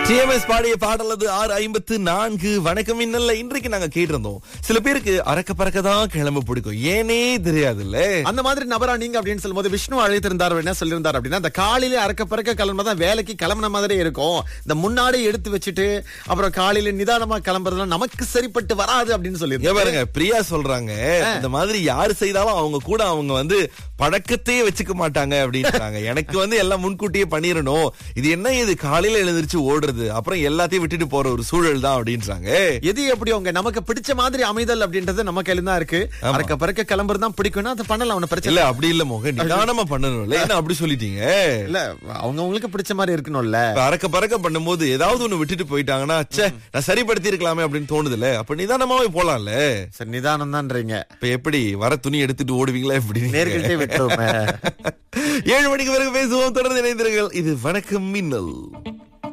TMS பாடிய பாடல் அது ஆறு ஐம்பத்து நான்கு வணக்கம் இன்னல்ல இன்றைக்கு நாங்க கேட்டிருந்தோம் சில பேருக்கு அறக்க பறக்க தான் கிளம்ப பிடிக்கும் ஏனே தெரியாதுல்ல அந்த மாதிரி நபரா நீங்க அப்படின்னு சொல்லும்போது விஷ்ணு அழைத்திருந்தார் என்ன சொல்லியிருந்தார் அப்படின்னா இந்த காலையில அறக்க பறக்க கிளம்புதான் வேலைக்கு கிளம்புன மாதிரி இருக்கும் இந்த முன்னாடி எடுத்து வச்சுட்டு அப்புறம் காலையில நிதானமா கிளம்புறதுலாம் நமக்கு சரிப்பட்டு வராது அப்படின்னு இங்க சொல்லியிருந்தாரு பாருங்க பிரியா சொல்றாங்க இந்த மாதிரி யாரு செய்தாலும் அவங்க கூட அவங்க வந்து பழக்கத்தையே வச்சுக்க மாட்டாங்க அப்படின்றாங்க எனக்கு வந்து எல்லாம் முன்கூட்டியே பண்ணிரணும் இது என்ன இது காலையில எழுந்திருச்சு ஓடுறது அப்புறம் எல்லாத்தையும் விட்டுட்டு போற ஒரு சூழல் தான் அப்படின்றாங்க எது எப்படி உங்க நமக்கு பிடிச்ச மாதிரி அமைதல் அப்படின்றது நம்ம கையில தான் இருக்கு அறக்க பறக்க கிளம்புறது தான் பிடிக்கும்னா அதை பண்ணலாம் ஒண்ணு பிரச்சனை இல்ல அப்படி இல்ல மோக நிதானமா பண்ணணும்ல என்ன அப்படி சொல்லிட்டீங்க இல்ல அவங்க அவங்களுக்கு பிடிச்ச மாதிரி இருக்கணும்ல இப்ப அறக்க பறக்க பண்ணும்போது ஏதாவது ஒண்ணு விட்டுட்டு போயிட்டாங்கன்னா ச்சே நான் சரிப்படுத்தி இருக்கலாமே அப்படின்னு தோணுதுல அப்ப நிதானமாவே போலாம்ல சரி நிதானம் தான்றீங்க இப்ப எப்படி வர துணி எடுத்துட்டு ஓடுவீங்களா எப்படி நீங்க? நேர்கிட்டே விட்டுருமே ஏழு மணிக்கு பிறகு பேசுவோம் தொடர்ந்து இணைந்திருங்கள் இது வணக்கம் மின்னல்